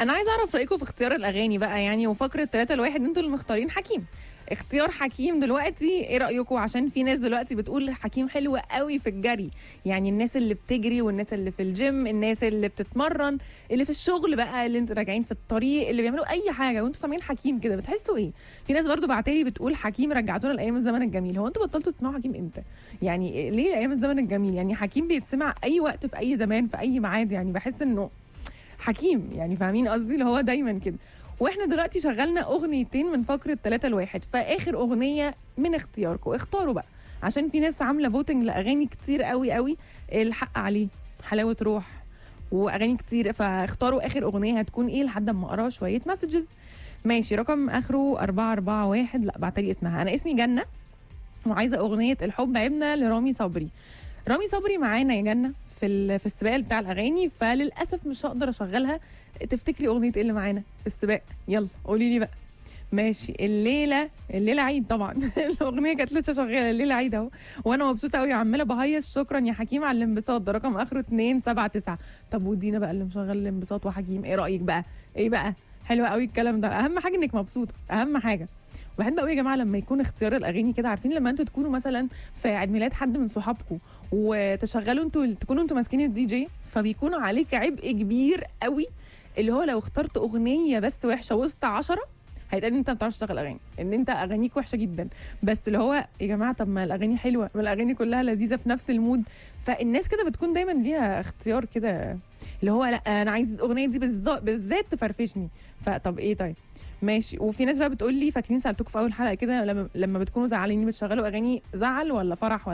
انا عايزه اعرف رايكم في اختيار الاغاني بقى يعني وفقره 3 لواحد انتوا اللي مختارين حكيم اختيار حكيم دلوقتي ايه رايكم عشان في ناس دلوقتي بتقول حكيم حلو قوي في الجري يعني الناس اللي بتجري والناس اللي في الجيم الناس اللي بتتمرن اللي في الشغل بقى اللي انتوا راجعين في الطريق اللي بيعملوا اي حاجه وانتوا سامعين حكيم كده بتحسوا ايه في ناس برضو بعتلي بتقول حكيم رجعتونا لايام الزمن الجميل هو انتوا بطلتوا تسمعوا حكيم امتى يعني ليه ايام الزمن الجميل يعني حكيم بيتسمع اي وقت في اي زمان في اي ميعاد يعني بحس انه حكيم يعني فاهمين قصدي اللي هو دايما كده واحنا دلوقتي شغلنا اغنيتين من فقره 3 لواحد فاخر اغنيه من اختياركم اختاروا بقى عشان في ناس عامله فوتنج لاغاني كتير قوي قوي الحق عليه حلاوه روح واغاني كتير فاختاروا اخر اغنيه هتكون ايه لحد ما اقرا شويه مسجز ماشي رقم اخره 441 لا بعتلي اسمها انا اسمي جنه وعايزه اغنيه الحب عيبنا لرامي صبري رامي صبري معانا يا جنه في ال- في السباق بتاع الاغاني فللاسف مش هقدر اشغلها تفتكري اغنيه ايه اللي معانا في السباق يلا قولي لي بقى ماشي الليله الليله عيد طبعا الاغنيه كانت لسه شغاله الليله عيد اهو وانا مبسوطه قوي عماله بهيص شكرا يا حكيم على الانبساط ده رقم اخره 279 طب ودينا بقى اللي مشغل الانبساط وحكيم ايه رايك بقى ايه بقى حلوه قوي الكلام ده اهم حاجه انك مبسوطه اهم حاجه بحب قوي يا جماعه لما يكون اختيار الاغاني كده عارفين لما انتوا تكونوا مثلا في عيد ميلاد حد من صحابكم وتشغلوا انتوا تكونوا انتوا ماسكين الدي جي فبيكون عليك عبء كبير قوي اللي هو لو اخترت اغنيه بس وحشه وسط عشرة هيتقال ان انت ما بتعرفش تشغل اغاني ان انت اغانيك وحشه جدا بس اللي هو يا جماعه طب ما الاغاني حلوه ما الاغاني كلها لذيذه في نفس المود فالناس كده بتكون دايما ليها اختيار كده اللي هو لا انا عايز الاغنيه دي بالظبط بالذات تفرفشني فطب ايه طيب ماشي وفي ناس بقى بتقول لي فاكرين سالتكم في اول حلقه كده لما لما بتكونوا زعلانين بتشغلوا اغاني زعل ولا فرح ولا